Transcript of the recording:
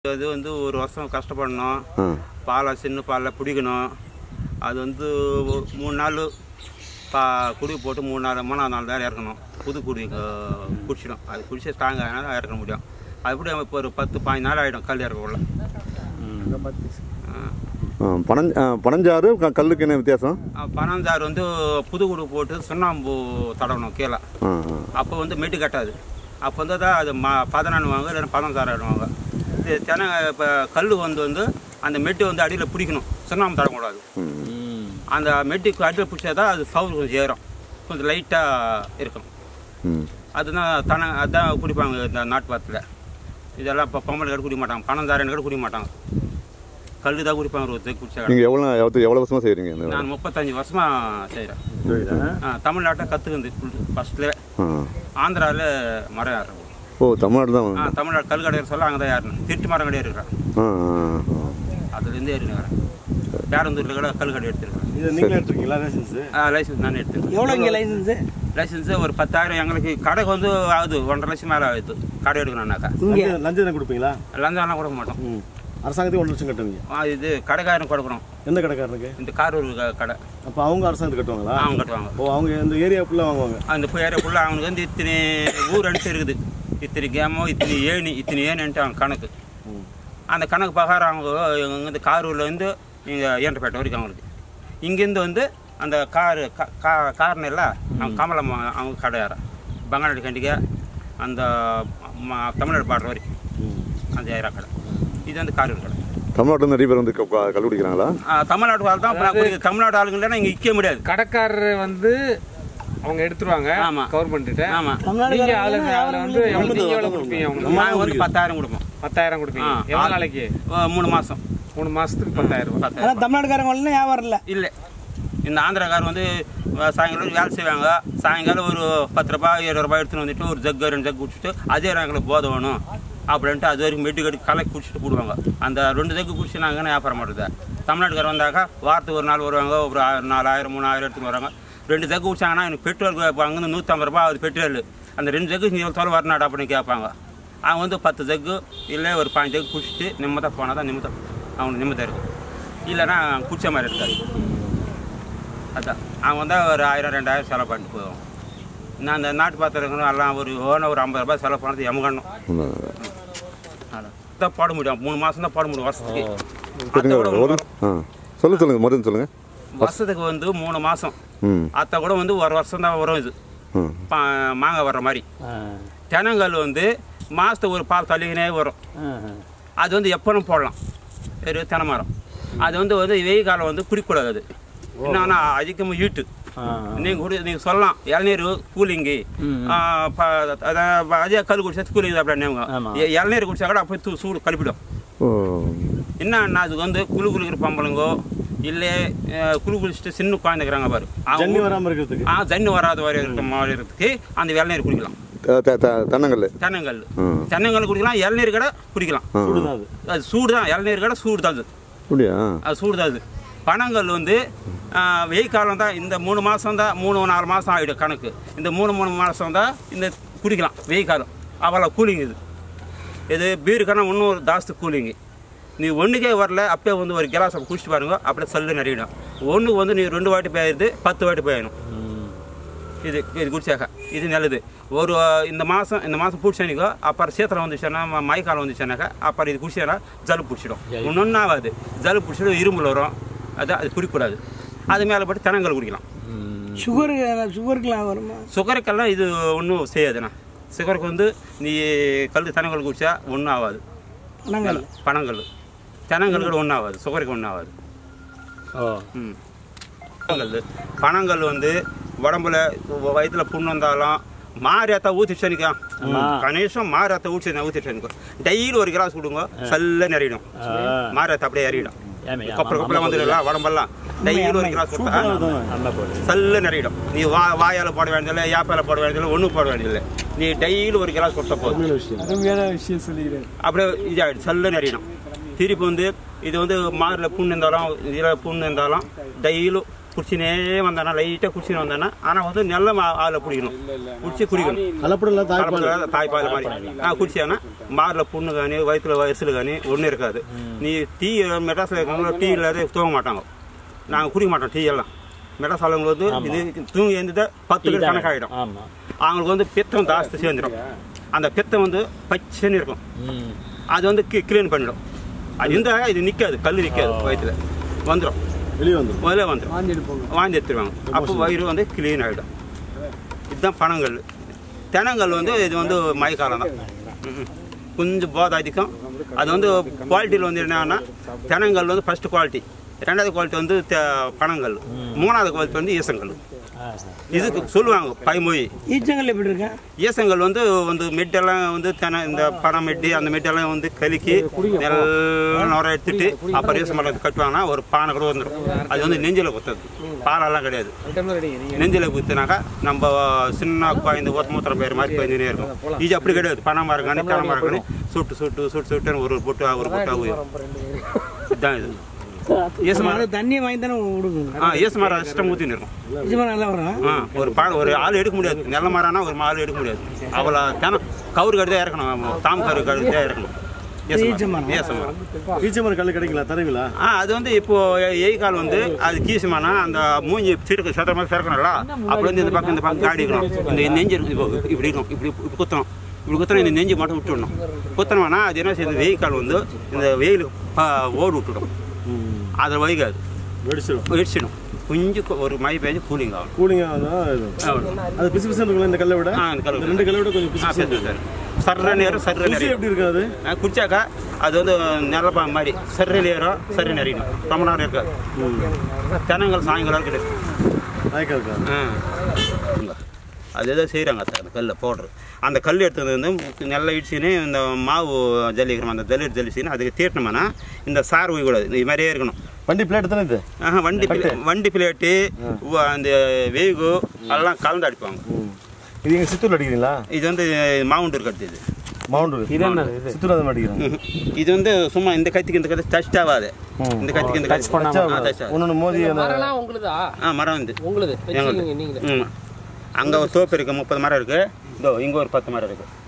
அது வந்து ஒரு வருஷம் கஷ்டப்படணும் ஆ பாலை சின்ன பாலில் பிடிக்கணும் அது வந்து ஒரு மூணு நாள் பா குடி போட்டு மூணு நாள் மூணாவது நாள் தான் இறக்கணும் புது குடி அஹ், குடிச்சிடும் அது குடிச்சு ஸ்ட்ராங் ஆனால் தான் இறக்க முடியும் அது எப்படி இப்போ ஒரு பத்து பாஞ்சு நாள் ஆகிடும் கல் இறக்கக்குள்ள ஆ, பனஞ் ஆ, பனஞ்சாறு க- கல்லுக்கு என்ன வித்தியாசம் பனஞ்சாறு வந்து புது குடி போட்டு சுண்ணாம்பு தடவணும் கீழே ஆ ஆ அப்போ வந்து மெட்டு கட்டாது அப்போ வந்து தான் அது ம பதனானுவாங்க இல்லைன்னா பதஞ்சாறு ஆடுவாங்க இது தென இப்போ கல் வந்து வந்து அந்த மெட்டு வந்து அடியில் பிடிக்கணும் சுண்ணாம்பு தடக்கூடாது ம் அந்த மெட்டுக்கு அடியில் பிடிச்சா தான் அது சவுண்ட் கொஞ்சம் ஏறும் கொஞ்சம் லைட்டாக இருக்கும் ம் அதுதான் தன அதுதான் குடிப்பாங்க இந்த நாட்டு பாத்தில் இதெல்லாம் இப்போ பொம்பளை கூட குடிக்க மாட்டாங்க பணம் கூட குடிக்க மாட்டாங்க கல் தான் குடிப்பாங்க ஒரு தேக்கு குடிச்சா நீங்கள் எவ்வளோ எவ்வளோ எவ்வளோ வருஷமாக செய்கிறீங்க இந்த வேலை? நான் முப்பத்தஞ்சு வருஷமாக செய்கிறேன் தமிழ்நாட்டை கற்றுக்குந்து ஃபஸ்ட்டில் ஆ ஆந்திராவில் மரம் ஏறுறோம் ஓ தமிழ்நாடு தான் ஆ தமிழ்நாடு கல் கடையர் சொல்ல அங்கே தான் ஏறணும் திருட்டு மரம் கடையே இருக்கிறேன் ஆ ஆ ஆ. அதுலேருந்து ஏறினுக்கிறேன் பேரந்தூரில் கூட கல் கடை எடுத்துருக்கேன் இது நீங்களே எடுத்துருக்கீங்களா லைசன்ஸ் லைசன்ஸ் நானே எடுத்துருக்கேன் எவ்வளோ இங்கே லைசன்ஸு லைசன்ஸு ஒரு பத்தாயிரம் எங்களுக்கு கடைக்கு வந்து ஆகுது ஒன்றரை லட்சம் மேலே ஆகுது கடை எடுக்கணும்னாக்கா இங்கே லஞ்சம் தான் கொடுப்பீங்களா லஞ்சம்லாம் கொடுக்க மாட்டோம் ம் அரசாங்கத்துக்கு ஒன்று லட்சம் கட்டுவீங்க ஆ, இது கடைக்காரன் கொடுக்குறோம் எந்த கடைக்காரனுக்கு இந்த காரூர் க- கடை அப்போ அவங்க அரசாங்கத்துக்கு கட்டுவாங்களா அவங்க கட்டுவாங்க ஓ அவங்க இந்த ஏரியா ஃபுல்லாக வாங்குவாங்க அந்த ஏரியாக்குள்ள அவனுக்கு வந்து இத்தனை ஊர் அனுப்பிச்சு இருக்குது இத்தனை கேமோ இத்தனை ஏணி இத்தனை ஏணின்ட்டு அவங்க கணக்கு ம் அந்த கணக்கு பிரகாரம் அவங்க இங்கேருந்து காரூர்லேருந்து இங்கே ஏன்றப்பேட்டை வரைக்கும் அவங்களுக்கு இங்கேருந்து வந்து அந்த காரு கா காரணம் அவங்க கமலம் அவங்க கடையார பங்காளி கண்டிகை அந்த ம- தமிழ்நாடு பார்டர் வரைக்கும் ம் அந்த ஏரியா கடை இது வந்து காரூர் கடை தமிழ்நாட்டில் நிறைய பேர் வந்து க- க- கல் குடிக்கிறாங்களா ஆ, தமிழ்நாட்டு ஆள் தான் இப்ப குடிக்குது. தமிழ்நாடு ஆளுங்க இல்லைன்னா இங்கே விற்க முடியாது கடைக்காரர் வந்து அவங்க எடுத்துருவாங்க ஆமா. கவர்மெண்ட் ஆமாம் நீங்க அதுல அதுல வந்து எவ்வளவு நீங்க எவ்வளவு கொடுப்பீங்க அவங்களுக்கு நாங்கள் வந்து பத்தாயிரம் கொடுப்போம் பத்தாயிரம் கொடுப்பீங்க ஆ. எவ்வளவு நாளைக்கு ஆ, மூணு மாதம் மூணு மாசத்துக்கு பத்தாயிரம் ரூபாய் பத்தாயிரம் ஆனால் தமிழ்நாடுக்காரங்க வரலாம் வியாபாரம் இல்லை இல்லை இந்த ஆந்திராக்கார் வந்து அஹ், சாயங்காலம் வேலை செய்வாங்க சாயங்காலம் ஒரு பத்து ரூபாய் இருபது ரூபாய் எடுத்துன்னு வந்துட்டு ஒரு ஜக்கு ரெண்டு ஜக்கு குடிச்சிட்டு அதே எங்களுக்கு போத வேணும் அப்படின்ட்டு அது வரைக்கும் மெட்டு கட்டி கலக்கி குடிச்சிட்டு போடுவாங்க அந்த ரெண்டு ஜக்கு குடிச்சு நாங்கள் வியாபாரம் பண்ணுறது தமிழ்நாட்டுக்கார் வந்தாக்கா வாரத்துக்கு ஒரு நாள் வருவாங்க ஒரு ஆ- நாலாயிரம் மூணாயிரம் எடுத்துன்னு வராங்க ரெண்டு ஜக்கு குடிச்சாங்கன்னா எனக்கு பெட்ரோல் இப்போ அங்கேருந்து நூற்றம்பது ரூபாய் அது பெட்ரோல் அந்த ரெண்டு ஜக்கு நீ தொலை வரநாடு அப்படின்னு கேட்பாங்க அவங்க வந்து பத்து ஜக்கு இல்லை ஒரு பாஞ்சு ஜக்கு குடிச்சிட்டு நிம்மதாக போனால் தான் நிம்மதாக அவனுக்கு நிம்மதாக இருக்கும் இல்லைன்னா குடிச்ச மாதிரி இருக்காது அதான் அவங்க வந்தால் ஒரு ஆயிரம் ரெண்டாயிரம் செலவு பண்ணிட்டு போவோம் நான் அந்த நாட்டு பாத்திரங்களும் எல்லாம் ஒரு ஓன ஒரு ஐம்பது ரூபாய் செலவு பண்ணது எமகணும் ம். தான் போட முடியும் மூணு மாதம் தான் போட முடியும் வருஷத்துக்கு சரிங்க அத்தை கூட ஒரு ஆ சொல்லுங்க சொல்லுங்கள் மருந்து சொல்லுங்கள் வருஷத்துக்கு வந்து மூணு மாதம் ம் அத்தை கூட வந்து ஒரு வருஷம் தான் வரும் இது ம் பா- மாங்காய் வர்ற மாதிரி தெனங்கல் வந்து மாதத்துக்கு ஒரு பால் தள்ளிக்கினே வரும் அது வந்து எப்போனும் போடலாம் ஒரு தென்னை மரம் அது வந்து வந்து வெயில் காலம் வந்து குடிக்கக்கூடாது அது என்னன்னா அதிகமாக ஈட்டு நீங்கள் குடி நீங்கள் சொல்லலாம் இளநீர் கூலிங்கு அதான் அதே கல் குடிச்சா கூலிங் அப்படின்னு இளநீர் குடிச்சா கூட அப்போ தூ சூடு கழிப்பிடும் ஓ என்னன்னா அதுக்கு வந்து குழு குளிக்கிற பம்பளங்கோ இல்லை அஹ், குழு குளிச்சுட்டு சின்ன குழந்தைக்கிறாங்க பாரு அவங்க- ஜன்னி வராமல் இருக்கிறதுக்கு ஆ ஜன்னி வராத வரை இருக்க மாதிரி இருக்கிறதுக்கு அந்த இளநீர் குடிக்கலாம் த- த- த- தென்னங்கல் தென்னங்கல் ம் தென்னங்கல் குடிக்கலாம் இளநீர் கடை குடிக்கலாம் ஆ சுடுதான் அது அது சூடு தான் இளநீர் கடை சூடு தான் அது அப்படியா அது சூடு தான் அது பனங்கல் வந்து ஆ, வெயில் காலம் தான் இந்த மூணு மாதம் தான் மூணு நாலு மாதம் ஆகிடும் கணக்கு இந்த மூணு மூணு மாதம் தான் இந்த குடிக்கலாம் வெயில் காலம் அவ்வளோ கூலிங் இது இது பீர் கணம் இன்னும் ஜாஸ்தி கூலிங்கு நீ ஒன்றுக்கே வரல அப்பயே வந்து ஒரு கிளாஸ் குடிச்சிட்டு பாருங்க அப்படியே சல்லு நிறையிடும் ஒன்றுக்கு வந்து நீ ரெண்டு வாட்டி போயிடுது பத்து வாட்டி போயிடணும் இது இது குடிச்சாக்கா இது நல்லது ஒரு அஹ், இந்த மாதம் இந்த மாதம் பிடிச்சனிக்கோ அப்புறம் சீத்தலை வந்துச்சுன்னா ம- மழைக்காலம் வந்துச்சுனாக்கா அப்புறம் இது குடிச்சா ஜலு பிடிச்சிடும் ஒன்றும் ஆகாது ஜலு பிடிச்சிடும் இருமல் வரும் அதான் அது குடிக்கக்கூடாது அது மேலே போட்டு தெனங்கல் குடிக்கலாம் சுகருக்கு சுகருக்குலாம் வருமா சுகருக்கெல்லாம் இது ஒன்றும் செய்யாதுண்ணா சுகருக்கு வந்து நீ கல் தெனங்கல் குடிச்சா ஒன்றும் ஆகாது பணங்கள் பனங்கல் தெனங்கல் கூட ஒன்றும் ஆகாது சுகருக்கு ஒன்றும் ஆகாது ம் பனங்கல் பனங்கல் வந்து உடம்புல வயிற்றுல புண்ணு வந்தாலும் மாரியாத்தா ஊற்றி நிற்கும் கணேசம் மாரியாத்தா ஊற்றி ஊற்றி நிற்கும் டெய்லி ஒரு கிளாஸ் கொடுங்க சல்ல நிறையிடும் மாரியாத்தா அப்படியே ஏறிடும் கொப்பரை கொப்பரை வந்துடலாம் உடம்பெல்லாம் டெய்லி ஒரு கிளாஸ் கொடுத்தா சல்ல நிறையிடும் நீ வா வாயால் போட வேண்டியதில்லை யாப்பால போட வேண்டியதில்லை ஒன்றும் போட வேண்டியதில்லை நீ டெய்லி ஒரு கிளாஸ் கொடுத்தா போதும் அருமையான விஷயம் சொல்லிக்கிறேன் அப்படியே இதாகிடும் சல்ல நிறையணும் திருப்பி வந்து இது வந்து மாரில் புண்ணு இருந்தாலும் இதில் புண்ணு இருந்தாலும் டெய்லியும் குடிச்சினே வந்தானா லைட்டாக குடிச்சின்னு வந்தானா ஆனால் வந்து நல்ல மா- ஆளை பிடிக்கணும் பிடிச்சி குடிக்கணும் கலப்படம் தாய்ப்பால் கலப்படாத தாய்ப்பால் மாதிரி ஆ குடிச்சானா மாரில் புண்ணு காணி வயிற்றுல வயசுல காணி ஒன்றும் இருக்காது நீ டீ மெட்ராஸில் இருக்கவங்க டீ இல்லாத தூங்க மாட்டாங்க நாங்கள் குடிக்க மாட்டோம் டீ எல்லாம் மெட்ராஸ் ஆளுங்க வந்து இது தூங்கி எழுந்தது பத்து பேர் கணக்காயிடும் ஆமா அவங்களுக்கு வந்து பித்தம் ஜாஸ்தி சேர்ந்துடும் அந்த பித்தம் வந்து பச்சைன்னு இருக்கும் ம் அது வந்து க்ளீன் பண்ணிடும் அது இருந்தால் இது நிற்காது கல் நிற்காது வயிற்றுல வந்துடும் வெளியே வந்துடும் முதல்ல வந்துடும் வாந்தி எடுப்போங்க வாந்தி எடுத்துருவாங்க அப்போ வயிறு வந்து க்ளீன் ஆகிடும் இதுதான் பனங்கல் தெனங்கல் வந்து இது வந்து மழைக்காலம் தான் ம்ம். கொஞ்சம் போதை அதிகம் அது வந்து குவாலிட்டியில் வந்து என்னன்னா தெனங்கல் வந்து ஃபர்ஸ்ட் குவாலிட்டி ரெண்டாவது குவாலிட்டி வந்து தெ- பனங்கல் மூணாவது குவாலிட்டி வந்து ஈசங்கல் இதுக்கு சொல்லுவாங்க பைமொழி ஈச்சங்கல் எப்படி இருக்கேன் ஈசங்கல் வந்து வந்து மெட்டெல்லாம் வந்து தென இந்த பனை மெட்டி அந்த மெட்டெல்லாம் வந்து கலுக்கி நல்லா நுர எடுத்துட்டு அப்புறம் ஈச மரம் கட்டுவாங்கன்னா ஒரு பானை கூட வந்துடும் அது வந்து நெஞ்சில் குத்துறது பாலெல்லாம் கிடையாது நெஞ்சில் குத்துனாக்கா நம்ம சின்ன குழந்தை ஒரு மூத்திரம் பேர் மாதிரி குழந்தைனே இருக்கும் இது அப்படி கிடையாது பனை மரம் காணி தெனை மரம் காணி சுட்டு சுட்டு சுட்டு சுட்டுன்னு ஒரு ஒரு பொட்டு ஒரு பொட்டா உயிரும் இதுதான் இது ஈச அது மரம் தண்ணியை வாங்கி தானே விடுங்க ஆ ஈச மரம் இஷ்டம் ஊற்றின்னு இருக்கும் நிஜமா நல்லா வரும் ஆ, ஒரு பா ஒரு ஆள் எடுக்க முடியாது நல்ல மரம்னா ஒரு ஆள் எடுக்க முடியாது அவ்வளோ தினம் கவுரு கடுதே இறக்கணும் தாம் கரு கடுதே இறக்கணும் ஏச ஈச்ச மரம். மரம். ஏச மரம். ஈச்சமரம் கல் கிடைக்கல தருவீங்களா ஆ அது வந்து இப்போ எய் கால் வந்து அது கீசுமானா அந்த மூஞ்சி சிறுக்கு சதுர மாதிரி திறக்கணும்ல அப்படி வந்து இந்த பக்கம் இந்த பக்கம் காடி இருக்கணும் இந்த நெஞ்சு இருக்கும் இப்போ இப்படி இருக்கும் இப்படி இப்படி குத்தணும் இப்படி குத்தணும் இந்த நெஞ்சு மட்டும் விட்டுடணும் குத்தணும்னா அது என்ன செய்யுது வெயில் கால் வந்து இந்த வெயிலுக்கு ஆ, ஓடு விட்டுடும் அதில் வைகாது வெடிச்சிடும் வெடிச்சிடும் கொஞ்சம் கொ- ஒரு மழை பெஞ்சு கூலிங் ஆகும் கூலிங்காக தான் இது அவ்வளோ அது பிசு பிசுன்னு இருக்குல்ல இந்த கல்லை விட ஆ இந்த கல் இந்த ரெண்டு கல்லை விட கொஞ்சம் பிசு ஆ பிசு சரி சார் சர்ற நேரம் சர்ற ருசி நேரம் எப்படி இருக்கு அது ஆ, குடிச்சாக்கா அது வந்து நிலப்பா மாதிரி சர்ற நேரம் சரி நிறையணும் ரொம்ப நேரம் இருக்காது தெனங்கள் சாயங்காலம் கிடையாது நாய்க்கா இருக்கா ஆ அது எதோ செய்கிறாங்க சார் அந்த கல்லை போடுறது அந்த கல் எடுத்தது வந்து நல்லா இடிச்சுன்னு இந்த மாவு ஜல்லிக்கிறோம் அந்த ஜல்லி ஜல்லிச்சுன்னு அதுக்கு தீட்டணுமானா இந்த சார் கூடாது இந்த மாதிரியே இருக்கணும் வண்டி பிளேட் தானே இது ஆஹா வண்டி பிளே- வண்டி பிளேட்டு உ- அந்த வேகு எல்லாம் கலந்து அடிப்பாங்க இது எங்க சித்தூர்ல அடிக்கிறீங்களா இது வந்து மாவுண்டூர் கட்டுது மவுண்ட் இது என்ன இது சித்தூர் அதை அடிக்கிறேன் ம்ஹும். இது வந்து சும்மா இந்த கத்திக்கு இந்த கத்தி டச் ஆகாது இந்த கத்திக்கு இந்த கத்தி பண்ணாம. ஆ, touch ஆகாது. ஒன்னொன்னு மோதி அந்த மரம்லாம் உங்களுதா ஆ மரம் வந்து உங்களுது எங்களுது வச்சுக்கீங்க நீங்களே ம் அங்கே ஒரு தோப்பு இருக்குது முப்பது மரம் இருக்குது இதோ இங்கே ஒரு பத்து மரம் இருக்குது